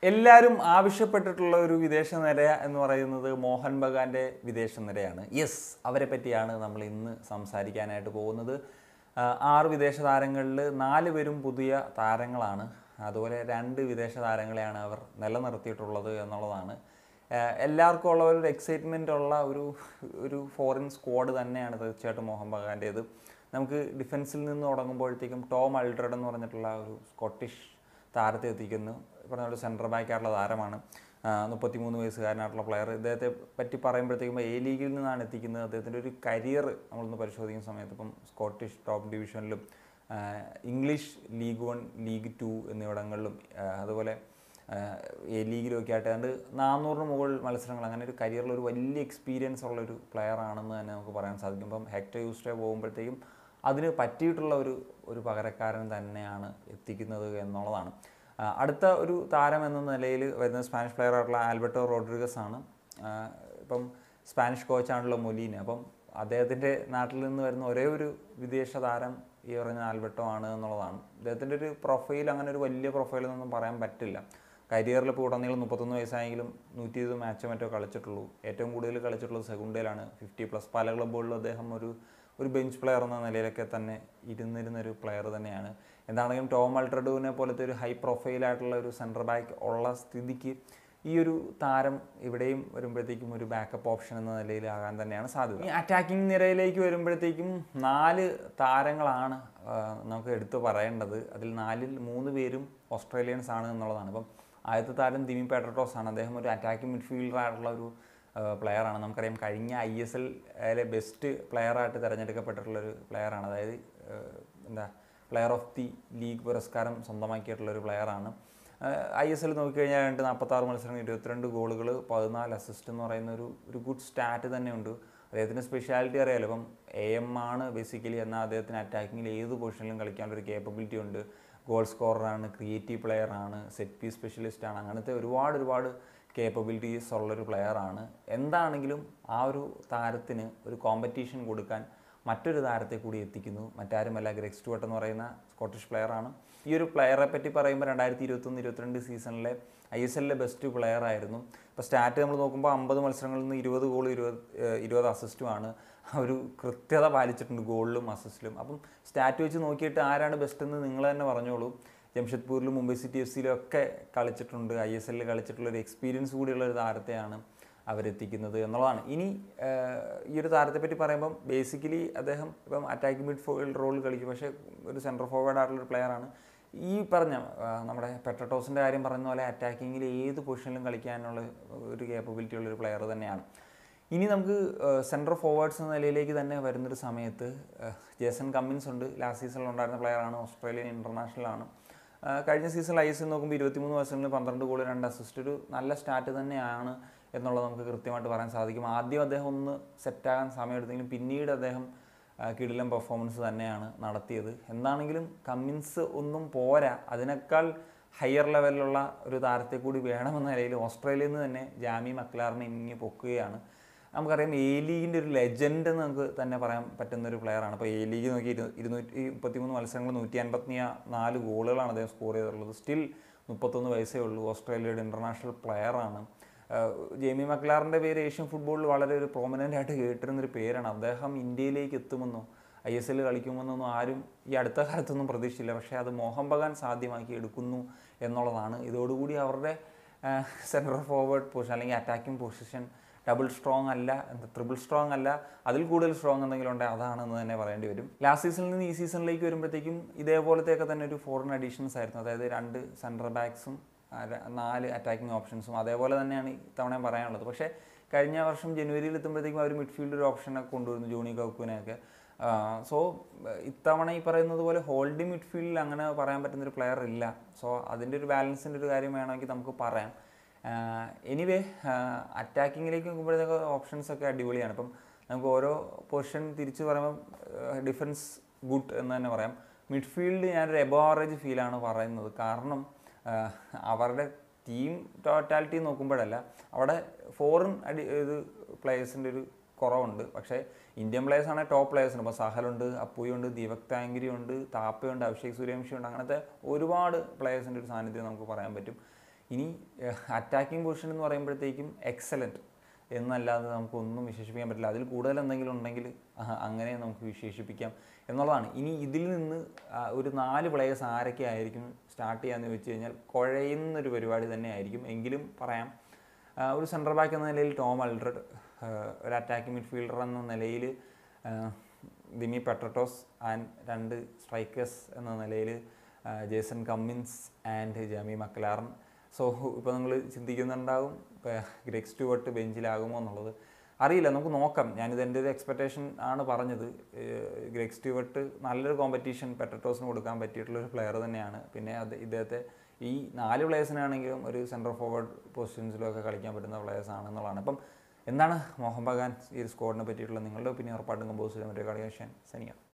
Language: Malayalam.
എല്ലാവരും ആവശ്യപ്പെട്ടിട്ടുള്ള ഒരു വിദേശ നിര എന്ന് പറയുന്നത് മോഹൻ ബഗാന്റെ വിദേശ നിരയാണ് യെസ് അവരെ പറ്റിയാണ് നമ്മൾ ഇന്ന് സംസാരിക്കാനായിട്ട് പോകുന്നത് ആ, ആറ് വിദേശ താരങ്ങളിൽ നാല് പേരും പുതിയ താരങ്ങളാണ് അതുപോലെ രണ്ട് വിദേശ താരങ്ങളെയാണ് അവർ നിലനിർത്തിയിട്ടുള്ളത് എന്നുള്ളതാണ് ആ, എല്ലാവർക്കും ഉള്ള ഒരു എക്സൈറ്റ്മെൻ്റ് ഉള്ള ഒരു ഒരു ഫോറിൻ സ്ക്വാഡ് തന്നെയാണ് തീർച്ചയായിട്ടും മോഹൻ ബഗാൻ്റേത് നമുക്ക് ഡിഫൻസിൽ നിന്ന് തുടങ്ങുമ്പോഴത്തേക്കും ടോം അൾഡ്രഡ് എന്ന് പറഞ്ഞിട്ടുള്ള ഒരു സ്കോട്ടിഷ് താരത്തെ എത്തിക്കുന്നു പറഞ്ഞ ഒരു സെൻട്രൽ ബാക്കായിട്ടുള്ള താരമാണ് മുപ്പത്തിമൂന്ന് വയസ്സുകാരനായിട്ടുള്ള പ്ലെയർ ഇദ്ദേഹത്തെ പറ്റി പറയുമ്പോഴത്തേക്കും എ ലീഗിൽ നിന്നാണ് എത്തിക്കുന്നത് അദ്ദേഹത്തിൻ്റെ ഒരു കരിയർ നമ്മളൊന്ന് പരിശോധിക്കുന്ന സമയത്ത് ഇപ്പം സ്കോട്ടിഷ് ടോപ്പ് ഡിവിഷനിലും ആ, English league one league two എന്നിവിടങ്ങളിലും ആ, അതുപോലെ എ ലീഗിലൊക്കെ ആയിട്ട് ഏതാണ്ട് നാനൂറിന് മുകളിൽ മത്സരങ്ങൾ അങ്ങനെ ഒരു കരിയറിൽ ഒരു വലിയ എക്സ്പീരിയൻസ് ഉള്ള ഒരു പ്ലെയർ ആണെന്ന് തന്നെ നമുക്ക് പറയാൻ സാധിക്കും ഇപ്പം ഹെക്ടർ യൂസ്റ്റേ പോകുമ്പോഴത്തേക്കും അതിന് പറ്റിയിട്ടുള്ള ഒരു ഒരു പകരക്കാരൻ തന്നെയാണ് എത്തിക്കുന്നത് എന്നുള്ളതാണ് ആ, അടുത്ത ഒരു താരം എന്ന നിലയിൽ വരുന്ന സ്പാനിഷ് പ്ലെയർ ആയിട്ടുള്ള ആൽബർട്ടോ റോഡ്രിഗസ് ആണ് ആ, ഇപ്പം സ്പാനിഷ് കോച്ചാണല്ലോ മൊലീന അപ്പം അദ്ദേഹത്തിൻ്റെ നാട്ടിൽ നിന്ന് വരുന്ന ഒരേ ഒരു വിദേശ താരം ഈ പറഞ്ഞ ആൽബർട്ടോ ആണ് എന്നുള്ളതാണ് അദ്ദേഹത്തിൻ്റെ ഒരു പ്രൊഫൈൽ അങ്ങനെ ഒരു വലിയ പ്രൊഫൈൽ എന്നൊന്നും പറയാൻ പറ്റില്ല കരിയറിൽ ഇപ്പോൾ ഉടനീളം മുപ്പത്തൊന്ന് വയസ്സായെങ്കിലും നൂറ്റി ഇരുപത് മാച്ചോ മറ്റോ കളിച്ചിട്ടുള്ളൂ ഏറ്റവും കൂടുതൽ കളിച്ചിട്ടുള്ളത് സെഗുണ്ടയിലാണ് ഫിഫ്റ്റി പ്ലസ് പല ക്ലബ്ബുകളിലും അദ്ദേഹം ഒരു ഒരു ബെഞ്ച് പ്ലെയർ എന്ന നിലയിലൊക്കെ തന്നെ ഇരുന്നിരുന്ന ഒരു പ്ലെയർ തന്നെയാണ് എന്താണെങ്കിലും ടോം അൾട്രഡുവിനെ പോലത്തെ ഒരു ഹൈ പ്രൊഫൈലായിട്ടുള്ള ഒരു സെൻറ്റർ ബാക്ക് ഉള്ള സ്ഥിതിക്ക് ഈ ഒരു താരം ഇവിടെയും വരുമ്പോഴത്തേക്കും ഒരു ബാക്കപ്പ് ഓപ്ഷൻ എന്ന നിലയിലാകാൻ തന്നെയാണ് സാധ്യത ഈ അറ്റാക്കിംഗ് നിരയിലേക്ക് വരുമ്പോഴത്തേക്കും നാല് താരങ്ങളാണ് ആ, നമുക്ക് എടുത്തു പറയേണ്ടത് അതിൽ നാലിൽ മൂന്ന് പേരും ഓസ്ട്രേലിയൻസ് ആണ് എന്നുള്ളതാണ് ഇപ്പം ആദ്യത്തെ താരം ദിമി പെട്രട്ടോസ് ആണ് അദ്ദേഹം ഒരു അറ്റാക്കിംഗ് മിഡ്ഫീൽഡർ ആയിട്ടുള്ള ഒരു പ്ലെയർ ആണ് നമുക്കറിയാം കഴിഞ്ഞ ഐ എസ് എല്ലിലെ ബെസ്റ്റ് പ്ലെയറായിട്ട് തിരഞ്ഞെടുക്കപ്പെട്ടിട്ടുള്ള ഒരു പ്ലെയറാണ് അതായത് ആ, എന്താ പ്ലെയർ ഓഫ് ദി ലീഗ് പുരസ്കാരം സ്വന്തമാക്കിയിട്ടുള്ള ഒരു പ്ലെയറാണ് ഐ എസ് എൽ നോക്കിക്കഴിഞ്ഞാൽ രണ്ട് നാൽപ്പത്താറ് മത്സരങ്ങൾ ഇരുപത്തിരണ്ട് ഗോളുകൾ പതിനാല് അസിസ്റ്റ് എന്ന് പറയുന്ന ഒരു ഒരു ഗുഡ് സ്റ്റാറ്റ് തന്നെയുണ്ട് അദ്ദേഹത്തിൻ്റെ സ്പെഷ്യാലിറ്റി അറിയാലോ ഇപ്പം എ എം ആണ് ബേസിക്കലി എന്നാൽ അദ്ദേഹത്തിന് അറ്റാക്കിങ്ങിൽ ഏത് പൊസിഷനിലും കളിക്കാനുള്ള ഒരു കേപ്പബിലിറ്റി ഉണ്ട് ഗോൾ സ്കോററാണ് ക്രിയേറ്റീവ് പ്ലെയർ ആണ് സെറ്റ് പീസ് സ്പെഷ്യലിസ്റ്റ് ആണ് അങ്ങനത്തെ ഒരുപാട് ഒരുപാട് കേപ്പബിലിറ്റീസ് ഉള്ളൊരു പ്ലെയറാണ് എന്താണെങ്കിലും ആ ഒരു താരത്തിന് ഒരു കോമ്പറ്റീഷൻ കൊടുക്കാൻ മറ്റൊരു താരത്തെ കൂടി എത്തിക്കുന്നു മറ്റാരുമല്ല ഗ്രെക്സ് സ്റ്റുവർട്ട് എന്ന് പറയുന്ന സ്കോട്ടിഷ് പ്ലെയറാണ് ഈ ഒരു പ്ലെയറെ പറ്റി പറയുമ്പോൾ രണ്ടായിരത്തി ഇരുപത്തൊന്ന് ഇരുപത്തിരണ്ട് സീസണിലെ ഐ എസ് എല്ലിലെ ബെസ്റ്റ് പ്ലെയർ ആയിരുന്നു ഇപ്പോൾ സ്റ്റാറ്റ് നമ്മൾ നോക്കുമ്പോൾ അമ്പത് മത്സരങ്ങളിൽ നിന്ന് ഇരുപത് ഗോൾ ഇരുപത് ഏഹ് ഇരുപത് അസിസ്റ്റുമാണ് ഒരു കൃത്യത പാലിച്ചിട്ടുണ്ട് ഗോളിലും അസിസ്റ്റിലും അപ്പം സ്റ്റാറ്റ് വെച്ച് നോക്കിയിട്ട് ആരാണ് ബെസ്റ്റ് എന്ന് നിങ്ങൾ തന്നെ പറഞ്ഞോളൂ ജംഷഡ്പൂരിലും മുംബൈ സിറ്റി എഫ് സിയിലും ഒക്കെ കളിച്ചിട്ടുണ്ട് ഐ എസ് എല്ലിൽ കളിച്ചിട്ടുള്ള ഒരു എക്സ്പീരിയൻസ് കൂടിയുള്ള ഒരു താരത്തെയാണ് അവരെത്തിക്കുന്നത് എന്നുള്ളതാണ് ഇനി ആഹ്, ഈ ഒരു താരത്തെ പറ്റി പറയുമ്പം ബേസിക്കലി അദ്ദേഹം ഇപ്പം അറ്റാക്കിംഗ് മിഡ് ഫോൾഡ് റോൾ കളിക്കും പക്ഷേ ഒരു സെൻട്രൽ ഫോർവേഡ് ആയിട്ടുള്ള ഒരു പ്ലെയറാണ് ഈ പറഞ്ഞ ആഹ്, നമ്മുടെ പെട്രട്ടോസിൻ്റെ കാര്യം പറയുന്ന പോലെ അറ്റാക്കിങ്ങിൽ ഏത് പൊസിഷനിലും കളിക്കാനുള്ള ഒരു കേപ്പബിലിറ്റി ഉള്ള ഒരു പ്ലെയർ തന്നെയാണ് ഇനി നമുക്ക് സെൻട്രൽ ഫോർവേഡ്സ് എന്ന നിലയിലേക്ക് തന്നെ വരുന്നൊരു സമയത്ത് ആഹ്, ജേസൺ കമ്മിൻസ് ഉണ്ട് ലാസ്റ്റ് സീസണിൽ ഉണ്ടായിരുന്ന പ്ലെയറാണ് ഓസ്ട്രേലിയൻ ഇൻ്റർനാഷണലാണ് കഴിഞ്ഞ സീസണിൽ ഐ എസ് നോക്കുമ്പോൾ ഇരുപത്തിമൂന്ന് വയസ്സിൽ പന്ത്രണ്ട് ഗോൾ രണ്ട് അസിസ്റ്റ് ഒരു നല്ല സ്റ്റാർട്ട് തന്നെയാണ് എന്നുള്ളത് നമുക്ക് കൃത്യമായിട്ട് പറയാൻ സാധിക്കും ആദ്യം അദ്ദേഹം ഒന്ന് സെറ്റാകാൻ സമയമെടുത്തെങ്കിലും പിന്നീട് അദ്ദേഹം ആ, കിടിലൻ പെർഫോമൻസ് തന്നെയാണ് നടത്തിയത് എന്താണെങ്കിലും കമ്മിൻസ് ഒന്നും പോരാ അതിനേക്കാൾ ഹയർ ലെവലിലുള്ള ഒരു താരത്തെ കൂടി വേണമെന്ന നിലയിൽ ഓസ്ട്രേലിയയിൽ നിന്ന് തന്നെ ജാമി മക്ലാറിനെ ഇങ്ങി പൊക്കുകയാണ് നമുക്കറിയാം എ ലീഗിൻ്റെ ഒരു ലെജൻഡ് എന്ന് നമുക്ക് തന്നെ പറയാൻ പറ്റുന്ന ഒരു പ്ലെയറാണ് അപ്പോൾ എ ലീഗ് നോക്കി ഇരു ഇരുന്നൂറ്റി മുപ്പത്തിമൂന്ന് മത്സരങ്ങൾ നൂറ്റി അൻപത്തി നാല് ഗോളുകളാണ് അദ്ദേഹം സ്കോർ ചെയ്തിട്ടുള്ളത് സ്റ്റിൽ മുപ്പത്തൊന്ന് വയസ്സേ ഉള്ളൂ ഓസ്ട്രേലിയയുടെ ഇൻ്റർനാഷണൽ പ്ലെയറാണ് ജെയ്മി മക്ലാറിൻ്റെ പേര് ഏഷ്യൻ ഫുട്ബോളിൽ വളരെ ഒരു പ്രോമിനൻ്റ് ആയിട്ട് കേട്ടിരുന്നൊരു പേരാണ് അദ്ദേഹം ഇന്ത്യയിലേക്ക് എത്തുമെന്നോ ഐ എസ് എൽ കളിക്കുമെന്നൊന്നും ആരും ഈ അടുത്ത കാലത്തൊന്നും പ്രതീക്ഷിച്ചില്ല പക്ഷേ അത് മോഹൻ ബഗാൻ സാധ്യമാക്കി എടുക്കുന്നു എന്നുള്ളതാണ് ഇതോടുകൂടി അവരുടെ സെൻട്രൽ ഫോർവേഡ് പൊസിഷൻ അല്ലെങ്കിൽ അറ്റാക്കിംഗ് പൊസിഷൻ ഡബിൾ സ്ട്രോങ് അല്ല എന്താ ട്രിപ്പിൾ സ്ട്രോങ് അല്ല അതിൽ കൂടുതൽ സ്ട്രോങ് എന്തെങ്കിലും ഉണ്ടെങ്കിൽ അതാണെന്ന് തന്നെ പറയേണ്ടി വരും ലാസ്റ്റ് സീസണിൽ നിന്ന് ഈ സീസണിലേക്ക് വരുമ്പോഴത്തേക്കും ഇതേപോലത്തെയൊക്കെ തന്നെ ഒരു ഫോറിൻ അഡീഷൻസ് ആയിരുന്നു അതായത് രണ്ട് സെൻട്രൽ ബാക്സും നാല് അറ്റാക്കിംഗ് ഓപ്ഷൻസും അതേപോലെ തന്നെയാണ് ഇത്തവണയും പറയാനുള്ളത് പക്ഷേ കഴിഞ്ഞ വർഷം ജനുവരിയിൽ എത്തുമ്പോഴത്തേക്കും അവർ മിഡ്ഫീൽഡ് ഒരു ഓപ്ഷനൊക്കെ കൊണ്ടുവരുന്നു ജോണി കൗക്കുവിനെയൊക്കെ സോ ഇത്തവണ ഈ പറയുന്നത് പോലെ ഹോൾഡ് മിഡ്ഫീൽഡിൽ അങ്ങനെ പറയാൻ പറ്റുന്ന ഒരു പ്ലെയർ ഇല്ല സോ അതിൻ്റെ ഒരു ബാലൻസിൻ്റെ ഒരു കാര്യം വേണമെങ്കിൽ നമുക്ക് പറയാം എനിവേ അറ്റാക്കിങ്ങിലേക്ക് നോക്കുമ്പോഴത്തേക്ക് ഓപ്ഷൻസ് ഒക്കെ അടിപൊളിയാണ് ഇപ്പം നമുക്ക് ഓരോ പൊസിഷൻ തിരിച്ച് പറയുമ്പം ഡിഫൻസ് ഗുഡ് എന്ന് തന്നെ പറയാം മിഡ്ഫീൽഡ് ഞാനൊരു എബോ ആവറേജ് ഫീലാണ് പറയുന്നത് കാരണം ആഹ് അവരുടെ ടീം ടോട്ടാലിറ്റി നോക്കുമ്പോഴല്ല അവിടെ ഫോറിൻ അടി ഇത് പ്ലേയേഴ്സിൻ്റെ ഒരു കുറവുണ്ട് പക്ഷേ ഇന്ത്യൻ പ്ലേയേഴ്സ് ആണെങ്കിൽ ടോപ്പ് പ്ലേയേഴ്സ് ഉണ്ട് ഇപ്പോൾ സഹലുണ്ട് അപ്പുയുണ്ട് ദീപക് താങ്കിരി ഉണ്ട് താപ്പയുണ്ട് അഭിഷേക് സൂര്യവംശി ഉണ്ട് അങ്ങനത്തെ ഒരുപാട് പ്ലേയേഴ്സിൻ്റെ ഒരു സാന്നിധ്യം നമുക്ക് പറയാൻ പറ്റും ഇനി അറ്റാക്കിംഗ് പൊസിഷൻ എന്ന് പറയുമ്പോഴത്തേക്കും എക്സലൻറ്റ് എന്നല്ലാതെ നമുക്കൊന്നും വിശേഷിപ്പിക്കാൻ പറ്റില്ല അതിൽ കൂടുതൽ എന്തെങ്കിലും ഉണ്ടെങ്കിൽ അഹ് അങ്ങനെ നമുക്ക് വിശേഷിപ്പിക്കാം എന്നുള്ളതാണ് ഇനി ഇതിൽ നിന്ന് ആ, ഒരു നാല് പ്ലേയേഴ്സ് ആരൊക്കെ ആയിരിക്കും സ്റ്റാർട്ട് ചെയ്യാന്ന് ചോദിച്ചു കഴിഞ്ഞാൽ കുഴയുന്നൊരു പരിപാടി തന്നെ ആയിരിക്കും എങ്കിലും പറയാം ആ, ഒരു സെൻട്രൽ ബാക്ക് എന്ന നിലയിൽ ടോം അൾഡ്രഡ് ഒരു അറ്റാക്കിംഗ് മിഡ്ഫീൽഡർ എന്ന നിലയിൽ ദിമി പെട്രട്ടോസ് ആൻഡ് രണ്ട് സ്ട്രൈക്കേഴ്സ് എന്ന നിലയിൽ Jason Cummins and Jamie Maclaren so ഇപ്പോൾ നിങ്ങൾ ചിന്തിക്കുന്നുണ്ടാവും ഇപ്പോൾ ഗ്രെഗ് സ്റ്റുവർട്ട് ബെഞ്ചിലാകുമോ എന്നുള്ളത് അറിയില്ല നമുക്ക് നോക്കാം ഞാനിത് എൻ്റെ ഒരു എക്സ്പെക്റ്റേഷൻ ആണ് പറഞ്ഞത് ഏഹ് ഗ്രെഗ് സ്റ്റുവർട്ട് നല്ലൊരു കോമ്പറ്റീഷൻ പെട്രട്ടോസിന് കൊടുക്കാൻ പറ്റിയിട്ടുള്ള ഒരു പ്ലെയർ തന്നെയാണ് പിന്നെ അത് ഇദ്ദേഹത്തെ ഈ നാല് പ്ലേയേഴ്സിനാണെങ്കിലും ഒരു സെൻട്രൽ ഫോർവേഡ് പൊസിഷൻസിലൊക്കെ കളിക്കാൻ പറ്റുന്ന പ്ലേയേഴ്സ് ആണെന്നുള്ളതാണ് അപ്പം എന്താണ് മോഹൻ ബഗാൻ ഈ ഒരു സ്കോഡിനെ പറ്റിയിട്ടുള്ള നിങ്ങളുടെ ഒപ്പീനിയൻ ഉറപ്പായിട്ടും കമ്പോസ് ചെയ്യാൻ പറ്റിയ കളിയാൻ സനിയ